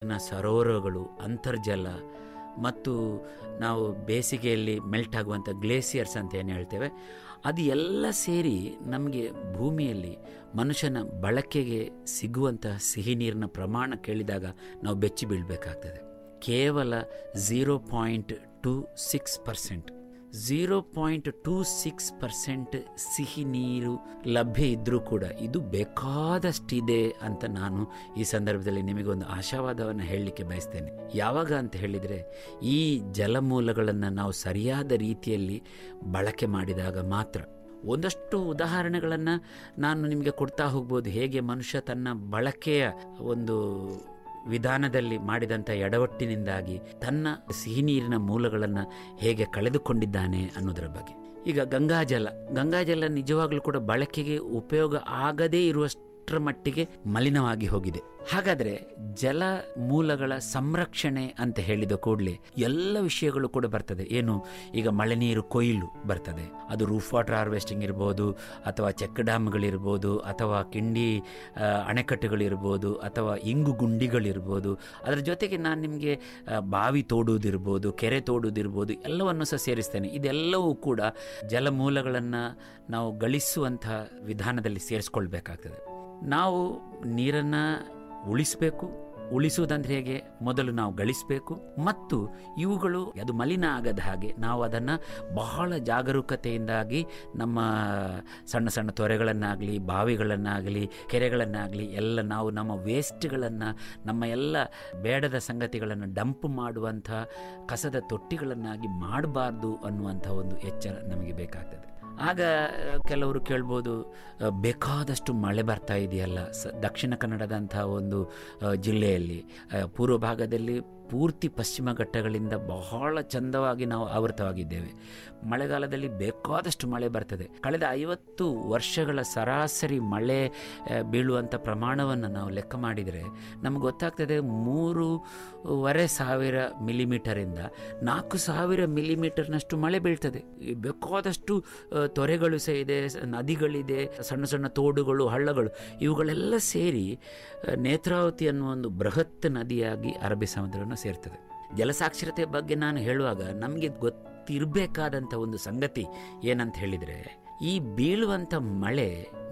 ನ ಸರೋವರಗಳು ಅಂತರ್ಜಲ ಮತ್ತು ನಾವು ಬೇಸಿಗೆಯಲ್ಲಿ ಮೆಲ್ಟ್ ಆಗುವಂಥ ಗ್ಲೇಸಿಯರ್ಸ್ ಅಂತ ಏನು ಹೇಳ್ತೇವೆ ಅದು ಎಲ್ಲ ಸೇರಿ ನಮಗೆ ಭೂಮಿಯಲ್ಲಿ ಮನುಷ್ಯನ ಬಳಕೆಗೆ ಸಿಗುವಂಥ ಸಿಹಿ ನೀರಿನ ಪ್ರಮಾಣ ಕೇಳಿದಾಗ ನಾವು ಬೆಚ್ಚಿ ಬೀಳಬೇಕಾಗ್ತದೆ ಕೇವಲ zero point two six percent zero point two six percent ಸಿಹಿ ನೀರು ಲಭ್ಯ ಇದ್ದರೂ ಕೂಡ ಇದು ಬೇಕಾದಷ್ಟಿದೆ ಅಂತ ನಾನು ಈ ಸಂದರ್ಭದಲ್ಲಿ ನಿಮಗೊಂದು ಆಶಾವಾದವನ್ನು ಹೇಳಲಿಕ್ಕೆ ಬಯಸ್ತೇನೆ ಯಾವಾಗ ಅಂತ ಹೇಳಿದರೆ ಈ ಜಲಮೂಲಗಳನ್ನು ನಾವು ಸರಿಯಾದ ರೀತಿಯಲ್ಲಿ ಬಳಕೆ ಮಾಡಿದಾಗ ಮಾತ್ರ ಒಂದಷ್ಟು ಉದಾಹರಣೆಗಳನ್ನು ನಾನು ನಿಮಗೆ ಕೊಡ್ತಾ ಹೋಗ್ಬೋದು ಹೇಗೆ ಮನುಷ್ಯ ತನ್ನ ಬಳಕೆಯ ಒಂದು ವಿಧಾನದಲ್ಲಿ ಮಾಡಿದಂಥ ಎಡವಟ್ಟಿನಿಂದಾಗಿ ತನ್ನ ಸಿಹಿ ನೀರಿನ ಮೂಲಗಳನ್ನು ಹೇಗೆ ಕಳೆದುಕೊಂಡಿದ್ದಾನೆ ಅನ್ನೋದರ ಬಗ್ಗೆ ಈಗ ಗಂಗಾಜಲ ಗಂಗಾಜಲ ನಿಜವಾಗ್ಲೂ ಕೂಡ ಬಳಕೆಗೆ ಉಪಯೋಗ ಆಗದೇ ಇರುವಷ್ಟರ ಮಟ್ಟಿಗೆ ಮಲಿನವಾಗಿ ಹೋಗಿದೆ ಹಾಗಾದ್ರೆ ಜಲ ಮೂಲಗಳ ಸಂರಕ್ಷಣೆ ಅಂತ ಹೇಳಿದ ಕೂಡಲೇ ಎಲ್ಲ ವಿಷಯಗಳು ಕೂಡ ಬರ್ತದೆ ಏನು ಈಗ ಮಳೆ ನೀರು ಕೊಯ್ಲು ಬರ್ತದೆ ಅದು ರೂಫ್ ವಾಟರ್ ಹಾರ್ವೆಸ್ಟಿಂಗ್ ಇರ್ಬೋದು ಅಥವಾ ಚೆಕ್ ಡ್ಯಾಮ್ಗಳಿರ್ಬೋದು ಅಥವಾ ಕಿಂಡಿ ಆ, ಅಣೆಕಟ್ಟುಗಳಿರ್ಬೋದು ಅಥವಾ ಇಂಗು ಗುಂಡಿಗಳಿರ್ಬೋದು ಅದರ ಜೊತೆಗೆ ನಾನು ನಿಮಗೆ ಬಾವಿ ತೋಡುವುದಿರ್ಬೋದು ಕೆರೆ ತೋಡುವುದಿರ್ಬೋದು ಎಲ್ಲವನ್ನು ಸಹ ಸೇರಿಸ್ತೇನೆ ಇದೆಲ್ಲವೂ ಕೂಡ ಜಲಮೂಲಗಳನ್ನು ನಾವು ಗಳಿಸುವಂಥ ವಿಧಾನದಲ್ಲಿ ಸೇರಿಸ್ಕೊಳ್ಬೇಕಾಗ್ತದೆ ನಾವು ನೀರನ್ನು ಉಳಿಸಬೇಕು ಉಳಿಸುವುದಂದ್ರೆ ಹೇಗೆ ಮೊದಲು ನಾವು ಗಳಿಸಬೇಕು ಮತ್ತು ಇವುಗಳು ಅದು ಮಲಿನ ಆಗದ ಹಾಗೆ ನಾವು ಅದನ್ನು ಬಹಳ ಜಾಗರೂಕತೆಯಿಂದಾಗಿ ನಮ್ಮ ಸಣ್ಣ ಸಣ್ಣ ತೊರೆಗಳನ್ನಾಗಲಿ ಬಾವಿಗಳನ್ನಾಗಲಿ ಕೆರೆಗಳನ್ನಾಗಲಿ ಎಲ್ಲ ನಾವು ನಮ್ಮ ವೇಸ್ಟ್ಗಳನ್ನು ನಮ್ಮ ಎಲ್ಲ ಬೇಡದ ಸಂಗತಿಗಳನ್ನು ಡಂಪ್ ಮಾಡುವಂಥ ಕಸದ ತೊಟ್ಟಿಗಳನ್ನಾಗಿ ಮಾಡಬಾರ್ದು ಅನ್ನುವಂಥ ಒಂದು ಎಚ್ಚರ ನಮಗೆ ಬೇಕಾಗ್ತದೆ ಆಗ ಕೆಲವರು ಕೇಳ್ಬೋದು ಅ, ಬೇಕಾದಷ್ಟು ಮಳೆ ಬರ್ತಾ ಇದೆಯಲ್ಲ ಸ ದಕ್ಷಿಣ ಕನ್ನಡದಂಥ ಒಂದು ಅ, ಜಿಲ್ಲೆಯಲ್ಲಿ ಅ, ಪೂರ್ವ ಭಾಗದಲ್ಲಿ ಪೂರ್ತಿ ಪಶ್ಚಿಮ ಘಟ್ಟಗಳಿಂದ ಬಹಳ ಚಂದವಾಗಿ ನಾವು ಆವೃತವಾಗಿದ್ದೇವೆ ಮಳೆಗಾಲದಲ್ಲಿ ಬೇಕಾದಷ್ಟು ಮಳೆ ಬರ್ತದೆ ಕಳೆದ ಐವತ್ತು ವರ್ಷಗಳ ಸರಾಸರಿ ಮಳೆ ಆ, ಬೀಳುವಂಥ ಪ್ರಮಾಣವನ್ನು ನಾವು ಲೆಕ್ಕ ಮಾಡಿದರೆ ನಮಗೆ ಗೊತ್ತಾಗ್ತದೆ ಮೂರುವರೆ ಸಾವಿರ ಮಿಲಿಮೀಟರಿಂದ ನಾಲ್ಕು ಸಾವಿರ ಮಿಲಿಮೀಟರ್ನಷ್ಟು ಮಳೆ ಬೀಳ್ತದೆ ಈ ಬೇಕಾದಷ್ಟು ಆ, ತೊರೆಗಳು ಸಹ ಇದೆ ಸ- ನದಿಗಳಿದೆ ಸಣ್ಣ ಸಣ್ಣ ತೋಡುಗಳು ಹಳ್ಳಗಳು ಇವುಗಳೆಲ್ಲ ಸೇರಿ ಆ, ನೇತ್ರಾವತಿ ಅನ್ನುವ ಒಂದು ಬೃಹತ್ ನದಿಯಾಗಿ ಅರಬ್ಬಿ ಸಮುದ್ರವನ್ನು ಸೇರ್ತದೆ ಜಲಸಾಕ್ಷರತೆ ಬಗ್ಗೆ ನಾನು ಹೇಳುವಾಗ ನಮಗೆ ಗೊತ್ತಿರಬೇಕಾದಂಥ ಒಂದು ಸಂಗತಿ ಏನಂತ ಹೇಳಿದರೆ ಈ ಬೀಳುವಂಥ ಮಳೆ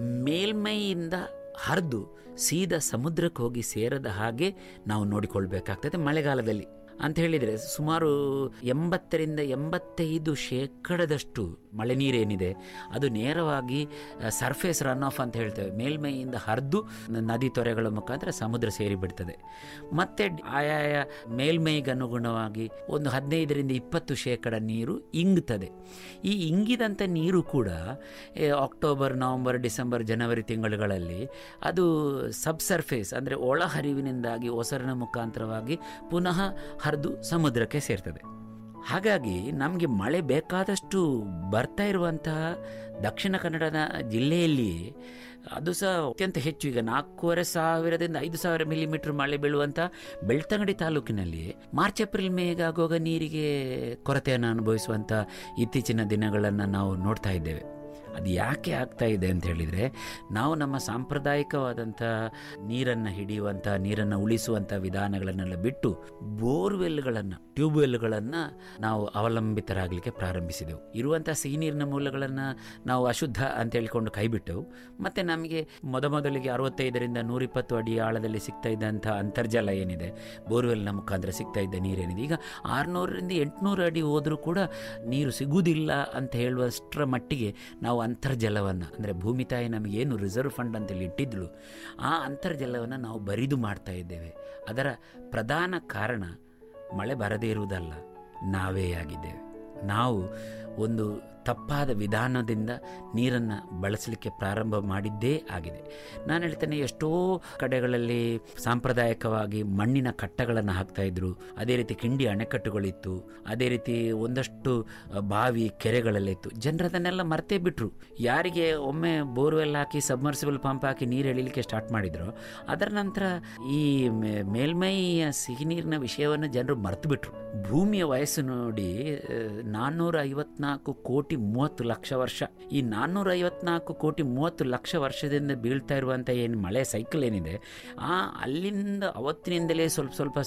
ಮೇಲ್ಮೈಯಿಂದ ಹರಿದು ಸೀದಾ ಸಮುದ್ರಕ್ಕೆ ಹೋಗಿ ಸೇರದ ಹಾಗೆ ನಾವು ನೋಡಿಕೊಳ್ಬೇಕಾಗ್ತದೆ ಮಳೆಗಾಲದಲ್ಲಿ ಅಂತ ಹೇಳಿದರೆ ಸುಮಾರು ಎಂಬತ್ತರಿಂದ ಎಂಬತ್ತೈದು ಶೇಕಡದಷ್ಟು ಮಳೆ ನೀರೇನಿದೆ ಅದು ನೇರವಾಗಿ ಸರ್ಫೇಸ್ ರನ್ ಆಫ್ ಅಂತ ಹೇಳ್ತೇವೆ ಮೇಲ್ಮೈಯಿಂದ ಹರಿದು ನದಿ ತೊರೆಗಳ ಮುಖಾಂತರ ಸಮುದ್ರ ಸೇರಿಬಿಡ್ತದೆ ಮತ್ತೆ ಆಯಾಯ ಮೇಲ್ಮೈಗೆ ಅನುಗುಣವಾಗಿ ಒಂದು ಹದಿನೈದರಿಂದ ಇಪ್ಪತ್ತು ಶೇಕಡ ನೀರು ಇಂಗ್ತದೆ ಈ ಇಂಗಿದಂಥ ನೀರು ಕೂಡ ಏ, ಅಕ್ಟೋಬರ್ ನವಂಬರ್ ಡಿಸೆಂಬರ್ ಜನವರಿ ತಿಂಗಳುಗಳಲ್ಲಿ ಅದು ಸಬ್ಸರ್ಫೇಸ್ ಅಂದರೆ ಒಳಹರಿವಿನಿಂದಾಗಿ ಒಸರಿನ ಮುಖಾಂತರವಾಗಿ ಪುನಃ ಹರಿದು ಸಮುದ್ರಕ್ಕೆ ಸೇರ್ತದೆ ಹಾಗಾಗಿ ನಮಗೆ ಮಳೆ ಬೇಕಾದಷ್ಟು ಬರ್ತಾ ಇರುವಂತಹ ದಕ್ಷಿಣ ಕನ್ನಡದ ಜಿಲ್ಲೆಯಲ್ಲಿ ಅದು ಸಹ ಅತ್ಯಂತ ಹೆಚ್ಚು ಈಗ ನಾಲ್ಕೂವರೆ ಸಾವಿರದಿಂದ ಐದು ಸಾವಿರ ಮಿಲಿಮೀಟರ್ ಮಳೆ ಬೀಳುವಂಥ ಬೆಳ್ತಂಗಡಿ ತಾಲೂಕಿನಲ್ಲಿ ಮಾರ್ಚ್ ಏಪ್ರಿಲ್ ಮೇಗೆ ಆಗುವಾಗ ನೀರಿಗೆ ಕೊರತೆಯನ್ನು ಅನುಭವಿಸುವಂಥ ಇತ್ತೀಚಿನ ದಿನಗಳನ್ನು ನಾವು ನೋಡ್ತಾ ಇದ್ದೇವೆ ಅದು ಯಾಕೆ ಆಗ್ತಾ ಇದೆ ಅಂತ ಹೇಳಿದರೆ ನಾವು ನಮ್ಮ ಸಾಂಪ್ರದಾಯಿಕವಾದಂಥ ನೀರನ್ನು ಹಿಡಿಯುವಂಥ ನೀರನ್ನು ಉಳಿಸುವಂಥ ವಿಧಾನಗಳನ್ನೆಲ್ಲ ಬಿಟ್ಟು ಬೋರ್ವೆಲ್ಗಳನ್ನು ಟ್ಯೂಬ್ವೆಲ್ಗಳನ್ನು ನಾವು ಅವಲಂಬಿತರಾಗಲಿಕ್ಕೆ ಪ್ರಾರಂಭಿಸಿದೆವು ಇರುವಂಥ ಸಿಹಿ ನೀರಿನ ಮೂಲಗಳನ್ನು ನಾವು ಅಶುದ್ಧ ಅಂತ ಹೇಳಿಕೊಂಡು ಕೈಬಿಟ್ಟೆವು ಮತ್ತು ನಮಗೆ ಮೊದಮೊದಲಿಗೆ ಅರವತ್ತೈದರಿಂದ ನೂರಿಪ್ಪತ್ತು ಅಡಿ ಆಳದಲ್ಲಿ ಸಿಗ್ತಾ ಇದ್ದಂಥ ಅಂತರ್ಜಲ ಏನಿದೆ ಬೋರ್ವೆಲ್ನ ಮುಖಾಂತರ ಸಿಗ್ತಾ ಇದ್ದ ನೀರೇನಿದೆ ಈಗ ಆರುನೂರರಿಂದ ಎಂಟುನೂರು ಅಡಿ ಹೋದರೂ ಕೂಡ ನೀರು ಸಿಗುವುದಿಲ್ಲ ಅಂತ ಹೇಳುವಷ್ಟರ ಮಟ್ಟಿಗೆ ನಾವು ಅಂತರ್ಜಲವನ್ನು ಅಂದರೆ ಭೂಮಿ ತಾಯಿ ನಮಗೇನು ರಿಸರ್ವ್ ಫಂಡ್ ಅಂತೇಳಿ ಇಟ್ಟಿದ್ಳು ಆ ಅಂತರ್ಜಲವನ್ನು ನಾವು ಬರಿದು ಮಾಡ್ತಾ ಇದ್ದೇವೆ ಅದರ ಪ್ರಧಾನ ಕಾರಣ ಮಳೆ ಬರದೇ ಇರುವುದಲ್ಲ ನಾವೇ ಆಗಿದ್ದೇವೆ ನಾವು ಒಂದು ತಪ್ಪಾದ ವಿಧಾನದಿಂದ ನೀರನ್ನು ಬಳಸಲಿಕ್ಕೆ ಪ್ರಾರಂಭ ಮಾಡಿದ್ದೇ ಆಗಿದೆ ನಾನು ಹೇಳ್ತೇನೆ ಎಷ್ಟೋ ಕಡೆಗಳಲ್ಲಿ ಸಾಂಪ್ರದಾಯಿಕವಾಗಿ ಮಣ್ಣಿನ ಕಟ್ಟಗಳನ್ನು ಹಾಕ್ತಾ ಇದ್ರು ಅದೇ ರೀತಿ ಕಿಂಡಿ ಅಣೆಕಟ್ಟುಗಳಿತ್ತು ಅದೇ ರೀತಿ ಒಂದಷ್ಟು ಅ, ಬಾವಿ ಕೆರೆಗಳಲ್ಲಿತ್ತು ಜನರು ಅದನ್ನೆಲ್ಲ ಮರ್ತೇ ಬಿಟ್ರು ಯಾರಿಗೆ ಒಮ್ಮೆ ಬೋರ್ವೆಲ್ ಹಾಕಿ ಸಬ್ಮರ್ಸಿಬಲ್ ಪಂಪ್ ಹಾಕಿ ನೀರು ಎಳಿಲಿಕ್ಕೆ ಸ್ಟಾರ್ಟ್ ಮಾಡಿದ್ರು ಅದರ ನಂತರ ಈ ಮೇ- ಮೇಲ್ಮೈಯ ಸಿಹಿ ನೀರಿನ ವಿಷಯವನ್ನು ಜನರು ಮರ್ತು ಬಿಟ್ರು ಭೂಮಿಯ ವಯಸ್ಸು ನೋಡಿ ನಾನ್ನೂರ ಐವತ್ನಾಲ್ಕು ಕೋಟಿ ಮೂವತ್ತು ಲಕ್ಷ ವರ್ಷ ಈ ನಾನ್ನೂರ ಐವತ್ನಾಲ್ಕು ಕೋಟಿ ಮೂವತ್ತು ಲಕ್ಷ ವರ್ಷದಿಂದ ಬೀಳ್ತಾ ಇರುವಂಥ ಏನು ಮಳೆ ಸೈಕಲ್ ಏನಿದೆ ಆ ಅಲ್ಲಿಂದ ಅವತ್ತಿನಿಂದಲೇ ಸ್ವಲ್ಪ ಸ್ವಲ್ಪ